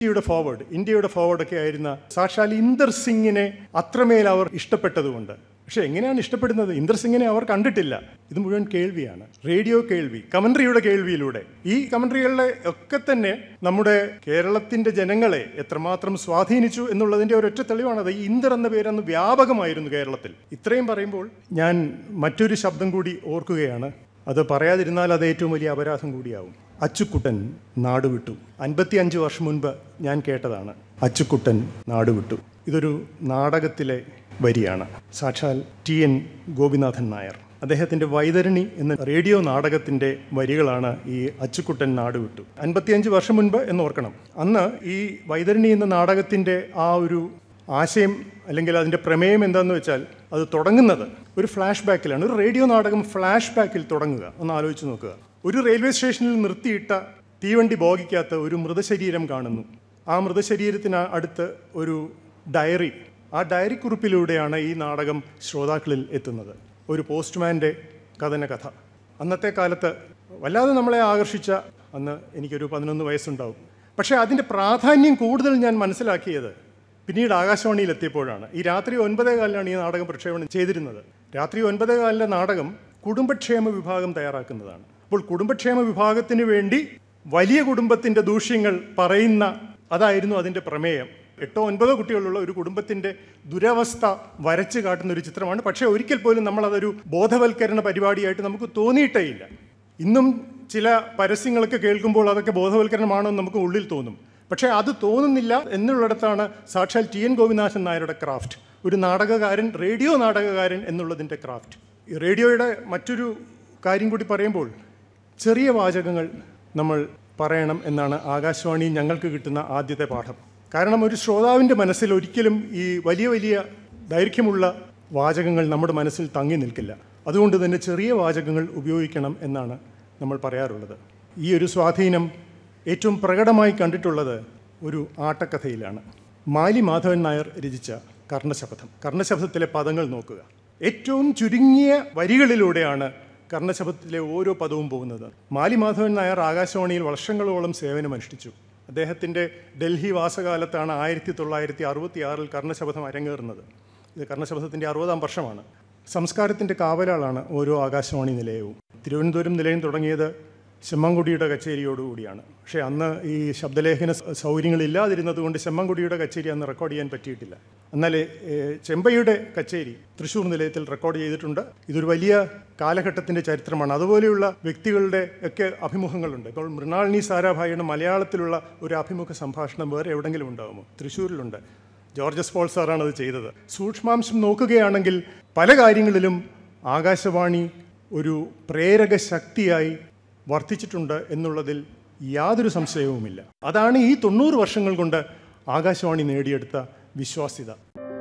ഇന്ത്യയുടെ ഫോർവേഡ് ഇന്ത്യയുടെ ഫോർവേഡ് ഒക്കെ ആയിരുന്ന സാക്ഷാൽ ഇന്ദർ സിംഗിനെ അത്രമേൽ അവർ ഇഷ്ടപ്പെട്ടതുകൊണ്ട് പക്ഷെ എങ്ങനെയാണ് ഇഷ്ടപ്പെടുന്നത് ഇന്ദർ സിംഗിനെ അവർ കണ്ടിട്ടില്ല ഇത് മുഴുവൻ കേൾവിയാണ് റേഡിയോ കേൾവി കമൻട്രിയുടെ കേൾവിയിലൂടെ ഈ കമൻട്രികളിലെ ഒക്കെ തന്നെ നമ്മുടെ കേരളത്തിന്റെ ജനങ്ങളെ എത്രമാത്രം സ്വാധീനിച്ചു എന്നുള്ളതിന്റെ ഒരൊറ്റ തെളിവാണത് ഈ ഇന്ദർ എന്ന പേരന്ന് വ്യാപകമായിരുന്നു കേരളത്തിൽ ഇത്രയും പറയുമ്പോൾ ഞാൻ മറ്റൊരു ശബ്ദം കൂടി ഓർക്കുകയാണ് അത് പറയാതിരുന്നാൽ അത് ഏറ്റവും വലിയ അപരാധം കൂടിയാവും അച്ചുക്കുട്ടൻ നാടുവിട്ടു അൻപത്തി അഞ്ച് വർഷം മുൻപ് ഞാൻ കേട്ടതാണ് അച്ചുക്കുട്ടൻ നാടുവിട്ടു ഇതൊരു നാടകത്തിലെ വരിയാണ് സാക്ഷാൽ ടി എൻ ഗോപിനാഥൻ നായർ അദ്ദേഹത്തിൻ്റെ വൈതരണി എന്ന റേഡിയോ നാടകത്തിൻ്റെ വരികളാണ് ഈ അച്ചുക്കുട്ടൻ നാടുവിട്ടു അൻപത്തിയഞ്ച് വർഷം മുൻപ് എന്ന് ഓർക്കണം അന്ന് ഈ വൈതരണി എന്ന നാടകത്തിൻ്റെ ആ ഒരു ആശയം അല്ലെങ്കിൽ അതിൻ്റെ പ്രമേയം എന്താണെന്ന് വെച്ചാൽ അത് തുടങ്ങുന്നത് ഒരു ഫ്ലാഷ് ബാക്കിലാണ് ഒരു റേഡിയോ നാടകം ഫ്ലാഷ് ബാക്കിൽ തുടങ്ങുക ഒന്ന് ആലോചിച്ച് നോക്കുക ഒരു റെയിൽവേ സ്റ്റേഷനിൽ നിർത്തിയിട്ട തീവണ്ടി ബോഗിക്കകത്ത് ഒരു മൃതശരീരം കാണുന്നു ആ മൃതശരീരത്തിന് അടുത്ത് ഒരു ഡയറി ആ ഡയറി കുറിപ്പിലൂടെയാണ് ഈ നാടകം ശ്രോതാക്കളിൽ എത്തുന്നത് ഒരു പോസ്റ്റ്മാൻ്റെ കഥന കഥ അന്നത്തെ കാലത്ത് വല്ലാതെ നമ്മളെ ആകർഷിച്ച അന്ന് എനിക്കൊരു പതിനൊന്ന് വയസ്സുണ്ടാവും പക്ഷേ അതിൻ്റെ പ്രാധാന്യം കൂടുതൽ ഞാൻ മനസ്സിലാക്കിയത് പിന്നീട് ആകാശവാണിയിൽ എത്തിയപ്പോഴാണ് ഈ രാത്രി ഒൻപതേ കാലിലാണ് ഈ നാടകം പ്രക്ഷേപണം ചെയ്തിരുന്നത് രാത്രി ഒൻപതേ കാലിലെ നാടകം കുടുംബക്ഷേമ വിഭാഗം തയ്യാറാക്കുന്നതാണ് അപ്പോൾ കുടുംബക്ഷേമ വിഭാഗത്തിന് വേണ്ടി വലിയ കുടുംബത്തിൻ്റെ ദൂഷ്യങ്ങൾ പറയുന്ന അതായിരുന്നു അതിൻ്റെ പ്രമേയം എട്ടോ ഒൻപതോ കുട്ടികളുള്ള ഒരു കുടുംബത്തിൻ്റെ ദുരവസ്ഥ വരച്ചു കാട്ടുന്ന ഒരു ചിത്രമാണ് പക്ഷേ ഒരിക്കൽ പോലും നമ്മളതൊരു ബോധവൽക്കരണ പരിപാടിയായിട്ട് നമുക്ക് തോന്നിയിട്ടേ ഇല്ല ഇന്നും ചില പരസ്യങ്ങളൊക്കെ കേൾക്കുമ്പോൾ അതൊക്കെ ബോധവൽക്കരണമാണോ എന്ന് നമുക്ക് ഉള്ളിൽ തോന്നും പക്ഷേ അത് തോന്നുന്നില്ല എന്നുള്ളിടത്താണ് സാക്ഷാൽ ടി എൻ ഗോപിനാഥൻ നായരുടെ ക്രാഫ്റ്റ് ഒരു നാടകകാരൻ റേഡിയോ നാടകകാരൻ എന്നുള്ളതിൻ്റെ ക്രാഫ്റ്റ് ഈ റേഡിയോയുടെ മറ്റൊരു കാര്യം കൂടി പറയുമ്പോൾ ചെറിയ വാചകങ്ങൾ നമ്മൾ പറയണം എന്നാണ് ആകാശവാണി ഞങ്ങൾക്ക് കിട്ടുന്ന ആദ്യത്തെ പാഠം കാരണം ഒരു ശ്രോതാവിൻ്റെ മനസ്സിൽ ഒരിക്കലും ഈ വലിയ വലിയ ദൈർഘ്യമുള്ള വാചകങ്ങൾ നമ്മുടെ മനസ്സിൽ തങ്ങി നിൽക്കില്ല അതുകൊണ്ട് തന്നെ ചെറിയ വാചകങ്ങൾ ഉപയോഗിക്കണം എന്നാണ് നമ്മൾ പറയാറുള്ളത് ഈ ഒരു സ്വാധീനം ഏറ്റവും പ്രകടമായി കണ്ടിട്ടുള്ളത് ഒരു ആട്ടക്കഥയിലാണ് മാലി മാധവൻ നായർ രചിച്ച കർണശപഥം കർണശപഥത്തിലെ പദങ്ങൾ നോക്കുക ഏറ്റവും ചുരുങ്ങിയ വരികളിലൂടെയാണ് കർണശപഥത്തിലെ ഓരോ പദവും പോകുന്നത് മാലി മാധവൻ നായർ ആകാശവാണിയിൽ വർഷങ്ങളോളം സേവനമനുഷ്ഠിച്ചു അദ്ദേഹത്തിൻ്റെ ഡൽഹി വാസകാലത്താണ് ആയിരത്തി തൊള്ളായിരത്തി അറുപത്തി ആറിൽ കർണശപഥം അരങ്ങേറുന്നത് ഇത് കർണശപഥത്തിൻ്റെ അറുപതാം വർഷമാണ് സംസ്കാരത്തിൻ്റെ കാവലാളാണ് ഓരോ ആകാശവാണി നിലയവും തിരുവനന്തപുരം നിലയം തുടങ്ങിയത് ചെമ്മൻകുടിയുടെ കച്ചേരിയോടുകൂടിയാണ് പക്ഷേ അന്ന് ഈ ശബ്ദലേഖന സ- സൗകര്യങ്ങളില്ലാതിരുന്നത് കൊണ്ട് ചെമ്മൻകുടിയുടെ കച്ചേരി അന്ന് റെക്കോർഡ് ചെയ്യാൻ പറ്റിയിട്ടില്ല എന്നാൽ ഏഹ്, ചെമ്പയുടെ കച്ചേരി തൃശ്ശൂർ നിലയത്തിൽ റെക്കോർഡ് ചെയ്തിട്ടുണ്ട് ഇതൊരു വലിയ കാലഘട്ടത്തിൻ്റെ ചരിത്രമാണ് അതുപോലെയുള്ള വ്യക്തികളുടെ ഒക്കെ അഭിമുഖങ്ങളുണ്ട് ഇപ്പോൾ മൃണാളിനി സാരാഭായിയുടെ മലയാളത്തിലുള്ള ഒരു അഭിമുഖ സംഭാഷണം വേറെ എവിടെങ്കിലും ഉണ്ടാകുമോ തൃശ്ശൂരിലുണ്ട് ജോർജസ് പോൾ സാറാണ് അത് ചെയ്തത് സൂക്ഷ്മാംശം നോക്കുകയാണെങ്കിൽ പല കാര്യങ്ങളിലും ആകാശവാണി ഒരു പ്രേരക ശക്തിയായി വർദ്ധിച്ചിട്ടുണ്ട് എന്നുള്ളതിൽ യാതൊരു സംശയവുമില്ല അതാണ് ഈ തൊണ്ണൂറ് വർഷങ്ങൾ കൊണ്ട് ആകാശവാണി നേടിയെടുത്ത വിശ്വാസ്യത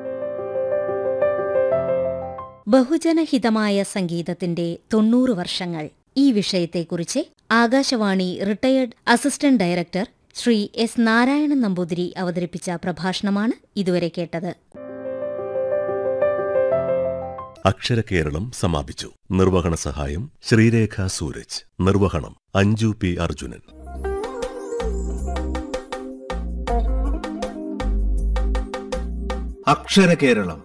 ബഹുജനഹിതമായ സംഗീതത്തിന്റെ തൊണ്ണൂറ് വർഷങ്ങൾ ഈ വിഷയത്തെക്കുറിച്ച് Akashvani retired assistant director Shri S Narayanan Namboothiri അവതരിപ്പിച്ച പ്രഭാഷണമാണ് ഇതുവരെ കേട്ടത് അക്ഷരകേരളം സമാപിച്ചു നിർവഹണ സഹായം ശ്രീരേഖ സൂരജ് നിർവഹണം Anju P Arjunan Aksharakeralam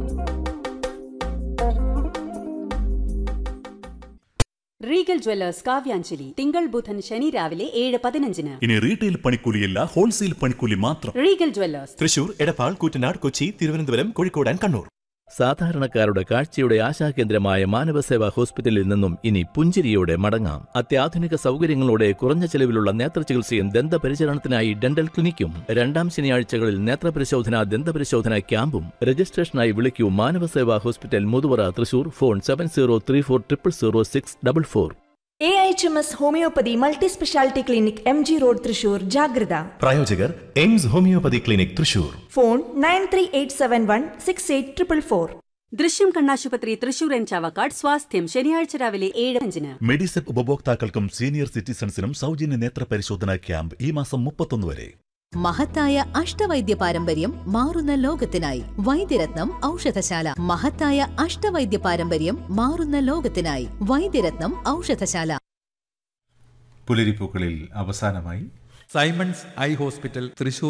Regal jewellers Kavyanjali തിങ്കൾ ബുധൻ ശനി രാവിലെ ഏഴ് പതിനഞ്ചിന് ഇനി റീറ്റെയിൽ പണിക്കൂലിയല്ല ഹോൾസെയിൽ പണിക്കൂലി മാത്രം Regal jewellers Thrissur Edappal Koottanad Kochi Thiruvananthapuram Kozhikode and Kannur സാധാരണക്കാരുടെ കാഴ്ചയുടെ ആശാകേന്ദ്രമായ മാനവസേവാ ഹോസ്പിറ്റലിൽ നിന്നും ഇനി പുഞ്ചിരിയോടെ മടങ്ങാം അത്യാധുനിക സൗകര്യങ്ങളോടെ കുറഞ്ഞ ചെലവിലുള്ള നേത്രചികിത്സയും ദന്തപരിചരണത്തിനായി ഡെന്റൽ ക്ലിനിക്കും രണ്ടാം ശനിയാഴ്ചകളിൽ നേത്രപരിശോധന ദന്തപരിശോധന ക്യാമ്പും രജിസ്ട്രേഷനായി വിളിക്കൂ Manavaseva hospital Muthuvara Thrissur phone seven zero three four triple zero six double four A H M S homoeopathy multi speciality clinic M G road Thrissur ജാഗ്രത പ്രായോജകർ AIMS homoeopathy clinic Thrissur phone nine three eight seven one six eight triple four Drishyam കണ്ണാശുപത്രി Thrissur N Chavakkad സ്വാസ്ഥ്യം ശനിയാഴ്ച രാവിലെ ഏഴ് അഞ്ചിന് MEDISEP ഉപഭോക്താക്കൾക്കും senior സിറ്റിസൺസിനും സൗജന്യ നേത്ര പരിശോധനാ ക്യാമ്പ് ഈ മാസം മുപ്പത്തൊന്ന് വരെ മഹത്തായ അഷ്ടവൈദ്യ പാരമ്പര്യം മാറുന്ന ലോകത്തിനായി വൈദ്യരത്നം ഔഷധശാല മഹത്തായ അഷ്ടവൈദ്യ പാരമ്പര്യം മാറുന്ന ലോകത്തിനായി വൈദ്യരത്നം ഔഷധശാല പുലരിപ്പൂക്കളിൽ അവസാനമായി സൈമൺസ് ഐ ഹോസ്പിറ്റൽ തൃശൂർ